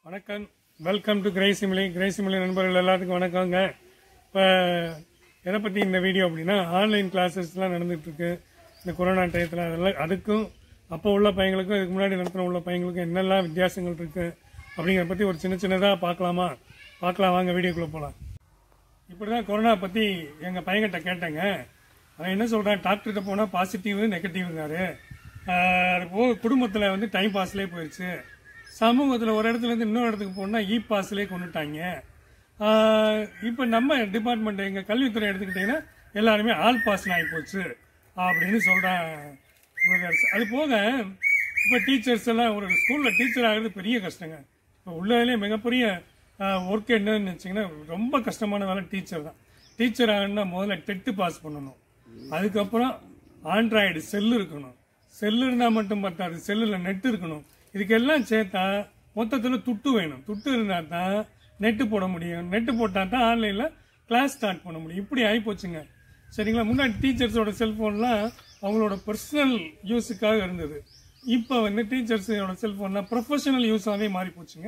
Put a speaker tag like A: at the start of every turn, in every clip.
A: வணக்கம் welcome to கிரேசிமிலி கிரேசிமிலி நண்பர்கள் எல்லாத்துக்கும் வணக்கங்க இப்போ எதை பற்றி இந்த வீடியோ அப்படின்னா ஆன்லைன் கிளாஸஸ்லாம் நடந்துட்டு இருக்கு இந்த கொரோனா டயத்தில் அதெல்லாம் அதுக்கும் அப்போ உள்ள பையங்களுக்கும் இதுக்கு முன்னாடி நடத்தின உள்ள பையங்களுக்கும் என்னெல்லாம் வித்தியாசங்கள் இருக்கு அப்படிங்கிறத பற்றி ஒரு சின்ன சின்னதாக பார்க்கலாமா பார்க்கலாம் வாங்க வீடியோக்குள்ளே போகலாம் இப்படி தான் கொரோனா பற்றி எங்கள் பையன்கிட்ட கேட்டேங்க அவன் என்ன சொல்கிறான் டாக்டர்கிட்ட போனால் பாசிட்டிவ் நெகட்டிவ்ங்காரு அது போக குடும்பத்தில் வந்து டைம் பாஸ்லேயே போயிடுச்சு சமூகத்தில் ஒரு இடத்துல இருந்து இன்னொரு இடத்துக்கு போனால் இ பாஸ்லேயே கொண்டுட்டாங்க இப்போ நம்ம டிபார்ட்மெண்ட் எங்கள் கல்வித்துறை எடுத்துக்கிட்டிங்கன்னா எல்லாருமே ஆல் பாஸ்னு ஆகி போச்சு அப்படின்னு சொல்கிறான் அது போக இப்போ டீச்சர்ஸ் எல்லாம் ஒரு ஸ்கூலில் டீச்சர் ஆகிறது பெரிய கஷ்டங்க இப்போ உள்ளதுலேயே மிகப்பெரிய ஒர்க் என்னன்னு வச்சிங்கன்னா ரொம்ப கஷ்டமான வேலை டீச்சர் தான் டீச்சர் ஆகணும்னா முதல்ல டெட்டு பாஸ் பண்ணணும் அதுக்கப்புறம் ஆண்ட்ராய்டு செல்லு இருக்கணும் செல்லு இருந்தால் மட்டும் பத்தாது செல்லில் நெட் இருக்கணும் இதுக்கெல்லாம் சேர்த்தா மொத்தத்தில் துட்டு வேணும் துட்டு இருந்தால் தான் நெட்டு போட முடியும் நெட்டு போட்டால் தான் ஆன்லைனில் கிளாஸ் ஸ்டார்ட் பண்ண முடியும் இப்படி ஆகிப்போச்சுங்க சரிங்களா முன்னாடி டீச்சர்ஸோட செல்ஃபோன்லாம் அவங்களோட பர்சனல் யூஸுக்காக இருந்தது இப்போ வந்து டீச்சர்ஸோட செல்ஃபோன்லாம் ப்ரொஃபஷனல் யூஸாகவே மாறி போச்சுங்க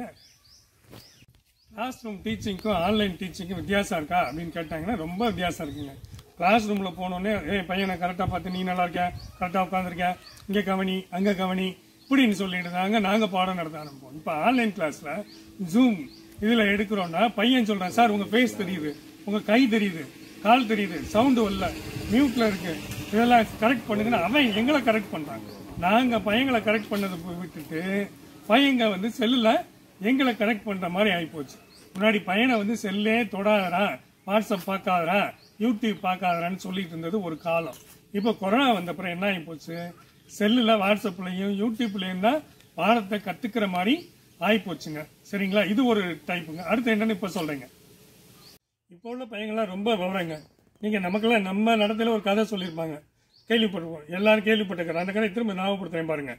A: கிளாஸ் ரூம் டீச்சிங்க்கும் ஆன்லைன் டீச்சிங்க்கும் வித்தியாசம் இருக்கா அப்படின்னு கேட்டாங்கன்னா ரொம்ப வித்தியாசம் இருக்குங்க கிளாஸ் ரூமில் போனோடனே ஏய் பையனை கரெக்டாக பார்த்து நீ நல்லா இருக்க கரெக்டாக உட்காந்துருக்க இங்கே கவனி அங்கே கவனி இப்படின்னு சொல்லிட்டு தாங்க நாங்கள் பாடம் நடத்த ஆரம்பிப்போம் இப்போ ஆன்லைன் கிளாஸில் ஜூம் இதில் எடுக்கிறோன்னா பையன் சொல்கிறான் சார் உங்கள் ஃபேஸ் தெரியுது உங்கள் கை தெரியுது கால் தெரியுது சவுண்டு வரல மியூட்டில் இருக்கு இதெல்லாம் கரெக்ட் பண்ணுங்கன்னா அவன் எங்களை கரெக்ட் பண்ணுறான் நாங்கள் பையங்களை கரெக்ட் பண்ணதை போய் விட்டுட்டு பையங்க வந்து செல்லில் எங்களை கரெக்ட் பண்ணுற மாதிரி ஆகிப்போச்சு முன்னாடி பையனை வந்து செல்லே தொடாதடா வாட்ஸ்அப் பார்க்காதடா யூடியூப் பார்க்காதடான்னு சொல்லிட்டு இருந்தது ஒரு காலம் இப்போ கொரோனா வந்த அப்புறம் என்ன ஆகி போச்சு செல்லில் வாட்ஸ்அப்லையும் யூடியூப்லையும் தான் பாடத்தை கற்றுக்கிற மாதிரி ஆகிப்போச்சுங்க சரிங்களா இது ஒரு டைப்புங்க அடுத்து என்னன்னு இப்போ சொல்கிறேங்க இப்போ உள்ள பையங்கள்லாம் ரொம்ப விவரங்க நீங்கள் நமக்கெல்லாம் நம்ம நடத்தையில் ஒரு கதை சொல்லியிருப்பாங்க கேள்விப்பட்டிருப்போம் எல்லாரும் கேள்விப்பட்டிருக்காரு அந்த கதை திரும்ப ஞாபகப்படுத்துறேன் பாருங்க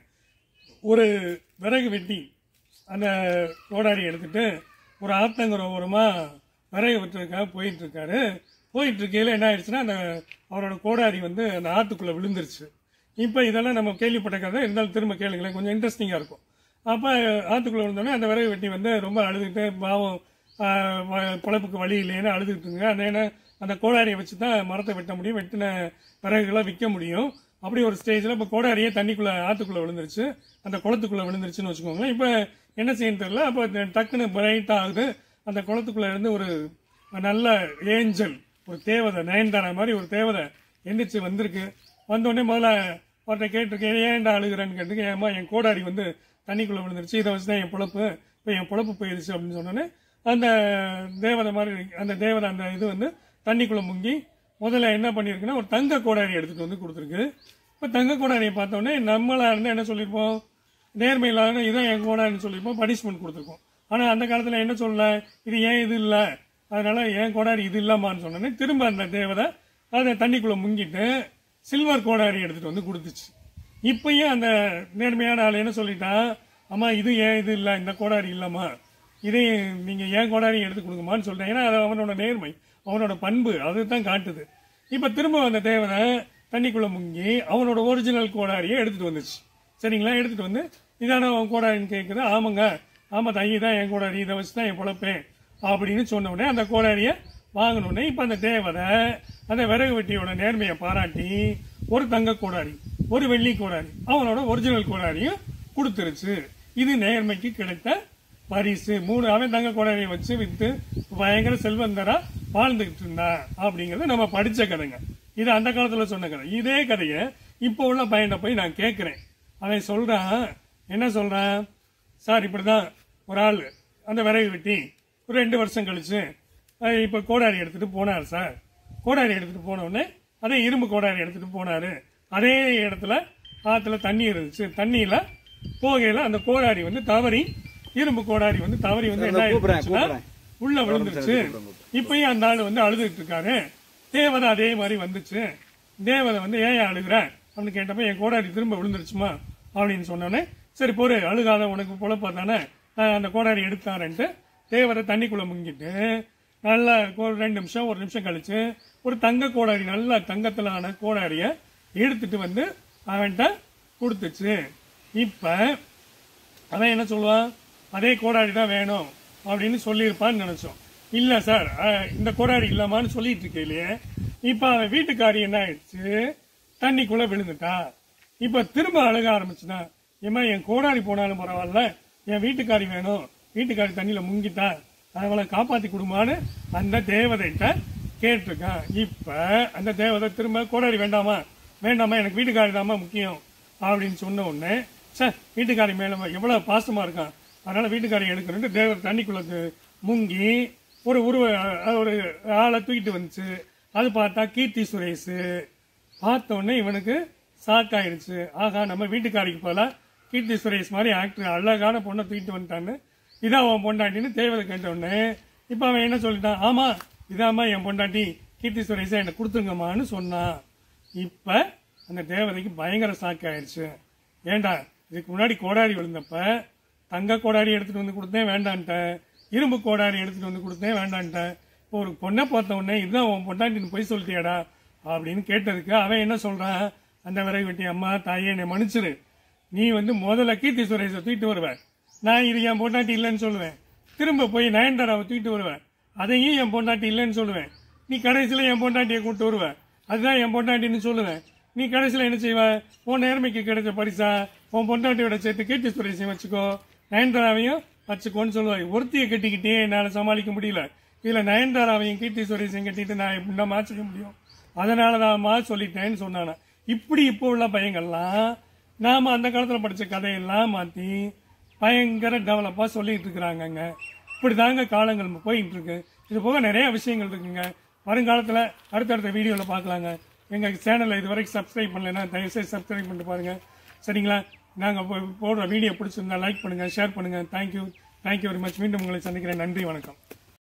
A: ஒரு விறகு வெட்டி அந்த கோடாரி எடுத்துட்டு ஒரு ஆத்தங்கர ஓரமாக விறகு வெட்டுறதுக்காக போயிட்டு இருக்காரு போயிட்டு இருக்கையில என்ன ஆயிடுச்சுன்னா அந்த அவரோட கோடாரி வந்து அந்த ஆத்துக்குள்ளே விழுந்துருச்சு இப்போ இதெல்லாம் நம்ம கேள்விப்பட்ட கதை இருந்தாலும் திரும்ப கேளுங்களேன் கொஞ்சம் இன்ட்ரெஸ்டிங்காக இருக்கும் அப்போ ஆத்துக்குள்ளே விழுந்தோடனே அந்த விறகு வெட்டி வந்து ரொம்ப அழுதுகிட்டு பாவம் ஆஹ், வ- பொழப்புக்கு வழி இல்லைன்னு அழுதுகிட்டுங்க அந்த ஏன்னா அந்த கோடாரியை வச்சு தான் மரத்தை வெட்ட முடியும் வெட்டின விறகுகளை விற்க முடியும் அப்படி ஒரு ஸ்டேஜில் இப்போ கோடாரியே தண்ணிக்குள்ளே ஆற்றுக்குள்ளே விழுந்துருச்சு அந்த குளத்துக்குள்ளே விழுந்துருச்சுன்னு வச்சுக்கோங்களேன் இப்போ என்ன செய்யணும் தெரியல அப்போ டக்குன்னு பிரைட் ஆகுது அந்த குளத்துக்குள்ளே இருந்து ஒரு நல்ல ஏஞ்சல் ஒரு தேவதை நயன்தாரா மாதிரி ஒரு தேவதை எந்திரிச்சு வந்திருக்கு வந்தோடனே முதல்ல அவர்கிட்ட கேட்டிருக்கேன் ஏன்டா அழுகிறேன்னு கேட்டுக்கு ஏமா என் கோடாரி வந்து தண்ணிக்குள்ளே விழுந்துருச்சு இதை வச்சு தான் என் பொழப்பு இப்போ என் பொழப்பு போயிடுச்சு அப்படின்னு சொன்னோன்னே அந்த தேவதை மாதிரி அந்த தேவதை அந்த இது வந்து தண்ணிக்குள்ளே முங்கி முதல்ல என்ன பண்ணியிருக்குன்னா ஒரு தங்க கோடாரி எடுத்துட்டு வந்து கொடுத்துருக்கு இப்போ தங்க கோடாரியை பார்த்தோன்னே நம்மளா இருந்தால் என்ன சொல்லியிருப்போம் நேர்மை இல்லாத இதான் என் கோடாரின்னு சொல்லியிருப்போம் பனிஷ்மெண்ட் கொடுத்துருக்கோம் ஆனால் அந்த காலத்தில் என்ன சொல்லல இது ஏன் இது இல்லை அதனால என் கோடாரி இது இல்லாமான்னு சொன்னோன்னே திரும்ப அந்த தேவதை அதை தண்ணிக்குள்ளே முங்கிட்டு சில்வர் கோடாரி எடுத்துட்டு வந்து கொடுத்துச்சு இப்பயும் அந்த நேர்மையான ஆள் என்ன சொல்லிட்டான் அம்மா இது ஏன் இது இல்லை இந்த கோடாரி இல்லம்மா இதே நீங்க ஏன் கோடாரி எடுத்து கொடுங்கம்மான்னு சொல்லிட்டேன் ஏன்னா அது அவனோட நேர்மை அவனோட பண்பு அதுதான் காட்டுது இப்ப திரும்ப அந்த தேவனை தண்ணிக்குள்ள முங்கி அவனோட ஒரிஜினல் கோடாரியை எடுத்துட்டு வந்துச்சு சரிங்களா எடுத்துட்டு வந்து இதான உன் கோடாரின்னு கேட்குது ஆமாங்க ஆமா தையி தான் என் கோடாரி இதை வச்சு தான் என் பொழப்பேன் அப்படின்னு சொன்ன உடனே அந்த கோடாரியை வாங்கினோடனே இப்ப அந்த தேவதை அந்த விறகு வெட்டியோட நேர்மையை பாராட்டி ஒரு தங்க கோடாரி ஒரு வெள்ளி கோடாரி அவனோட ஒரிஜினல் கோடாரியும் கொடுத்துருச்சு இது நேர்மைக்கு கிடைத்த பரிசு மூணு அவன் தங்க கோடாரியை வச்சு வித்து பயங்கர செல்வந்தரா வாழ்ந்துகிட்டு இருந்தான் அப்படிங்கறது நம்ம படிச்ச கதைங்க இது அந்த காலத்துல சொன்ன கதை இதே கதையை இப்போ உள்ள பையனை போய் நான் கேட்கிறேன் அவன் சொல்றான் என்ன சொல்றான் சார் இப்படிதான் ஒரு ஆள் அந்த விறகு வெட்டி ஒரு ரெண்டு வருஷம் கழிச்சு அஹ், இப்ப கோடாரி எடுத்துட்டு போனார் சார் கோடாரி எடுத்துட்டு போன உடனே அதே இரும்பு கோடாரி எடுத்துட்டு போனாரு அதே இடத்துல ஆத்துல தண்ணி இருந்துச்சு தண்ணியில போகையில அந்த கோடாரி வந்து தவறி இரும்பு கோடாரி வந்து தவறி வந்து என்ன ஆயிடுச்சுன்னா உள்ள விழுந்துருச்சு இப்பயும் அந்த ஆள் வந்து அழுதுட்டு இருக்காரு தேவதை அதே மாதிரி வந்துச்சு தேவதை வந்து ஏன் அழுகுற அப்படின்னு கேட்டப்ப என் கோடாரி திரும்ப விழுந்துருச்சுமா அப்படின்னு சொன்னோன்னே சரி பொறு அழுகாத உனக்கு பொழப்பா தானே நான் அந்த கோடாரி எடுத்தாரன்ட்டு தேவதை தண்ணிக்குள்ள முங்கிட்டு நல்லா ஒரு ரெண்டு நிமிஷம் ஒரு நிமிஷம் கழிச்சு ஒரு தங்க கோடாரி நல்ல தங்கத்திலான கோடாரிய எடுத்துட்டு வந்து அவன்கிட்ட கொடுத்துச்சு இப்ப அவன் என்ன சொல்லுவான் அதே கோடாரி தான் வேணும் அப்படின்னு சொல்லியிருப்பான்னு நினைச்சோம் இல்ல சார் அஹ், இந்த கோடாரி இல்லாமான்னு சொல்லிட்டு இருக்கையிலேயே இப்ப அவன் வீட்டுக்காரி என்ன ஆயிடுச்சு தண்ணிக்குள்ள விழுந்துட்டா இப்ப திரும்ப அழுக ஆரம்பிச்சுனா ஏமா என் கோடாரி போனாலும் பரவாயில்ல என் வீட்டுக்காரி வேணும் வீட்டுக்காரி தண்ணியில முங்கிட்டா அவளை காப்பாத்தி கொடுமான்னு அந்த தேவதைகிட்ட கேட்டிருக்கான் இப்ப அந்த தேவதை திரும்ப கோடாரி வேண்டாமா வேண்டாமா எனக்கு வீட்டுக்காரி தாம்மா முக்கியம் அப்படின்னு சொன்ன உடனே சார் வீட்டுக்காரி மேல எவ்வளவு பாசமா இருக்கான் அதனால வீட்டுக்காரி எடுக்கணும்னு தேவர் தண்ணிக்குள்ள து- முங்கி ஒரு உருவ அஹ், ஒரு ஆளை தூக்கிட்டு வந்துச்சு அது பார்த்தா கீர்த்தி சுரேஷ் பார்த்த உடனே இவனுக்கு ஷாக் ஆயிடுச்சு ஆகா நம்ம வீட்டுக்காரிக்கு போல கீர்த்தி சுரேஷ் மாதிரி ஆக்டர் அழகான பொண்ணை தூக்கிட்டு வந்துட்டான்னு இதான் அவன் பொண்டாட்டின்னு தேவதை கேட்ட உடனே இப்ப அவன் என்ன சொல்லிட்டான் ஆமா இதாம்மா என் பொண்டாட்டி கீர்த்தி சுரேஷை எனக்கு கொடுத்துருங்கம்மான்னு சொன்னான் இப்ப அந்த தேவதைக்கு பயங்கர ஷாக் ஆயிடுச்சு ஏண்டா இதுக்கு முன்னாடி கோடாரி விழுந்தப்ப தங்க கோடாரி எடுத்துட்டு வந்து கொடுத்தேன் வேண்டான்ட்டேன் இரும்பு கோடாரி எடுத்துட்டு வந்து கொடுத்தேன் வேண்டான்ட்டேன் இப்போ ஒரு பொண்ணை பார்த்த உடனே இதுதான் உன் பொண்டாட்டின்னு போய் சொல்லிட்டியாடா அப்படின்னு கேட்டதுக்கு அவன் என்ன சொல்றான் அந்த விறகு வெட்டி அம்மா தாயே என்னை மன்னிச்சிரு நீ வந்து முதல்ல கீர்த்தி சுரேஷை தூக்கிட்டு வருவ நான் இது என் பொண்டாட்டி இல்லைன்னு சொல்லுவேன் திரும்ப போய் நயன்தாராவை தூக்கிட்டு வருவேன் அதையும் என் பொண்டாட்டி இல்லைன்னு சொல்லுவேன் நீ கடைசியில என் பொண்டாட்டியை கூட்டு வருவ அதுதான் என் பொண்டாட்டின்னு சொல்லுவேன் நீ கடைசியில என்ன செய்வ உன் நேர்மைக்கு கிடைச்ச பரிசா உன் பொண்டாட்டியோட சேர்த்து கீர்த்தி சுரேஷையும் வச்சுக்கோ நயன்தாராவையும் வச்சுக்கோன்னு சொல்லுவாங்க ஒருத்தியை கட்டிக்கிட்டே என்னால சமாளிக்க முடியல இதுல நயன்தாராவையும் கீர்த்தி சுரேஷையும் கட்டிட்டு நான் எப்படின்னா மாற்றிக்க முடியும் அதனாலதான்மா சொல்லிட்டேன்னு சொன்னானா இப்படி இப்போ உள்ள பையங்கள்லாம் நாம அந்த காலத்துல படிச்ச கதையெல்லாம் மாத்தி பயங்கர டெவலப்பா சொல்லிட்டு இருக்கிறாங்கங்க இப்படிதாங்க காலங்கள் போயிட்டு இருக்கு இது போக நிறைய விஷயங்கள் இருக்குங்க வருங்காலத்துல அடுத்தடுத்த வீடியோல பார்க்கலாங்க எங்க சேனலை இது வரைக்கும் சப்ஸ்கிரைப் பண்ணலைன்னா தயவுசெய்து சப்ஸ்கிரைப் பண்ணிட்டு பாருங்க சரிங்களா நாங்க போ- போடுற வீடியோ பிடிச்சிருந்தா லைக் பண்ணுங்க ஷேர் பண்ணுங்க தேங்க்யூ தேங்க்யூ வெரி மச் மீண்டும் உங்களை சந்திக்கிறேன் நன்றி வணக்கம்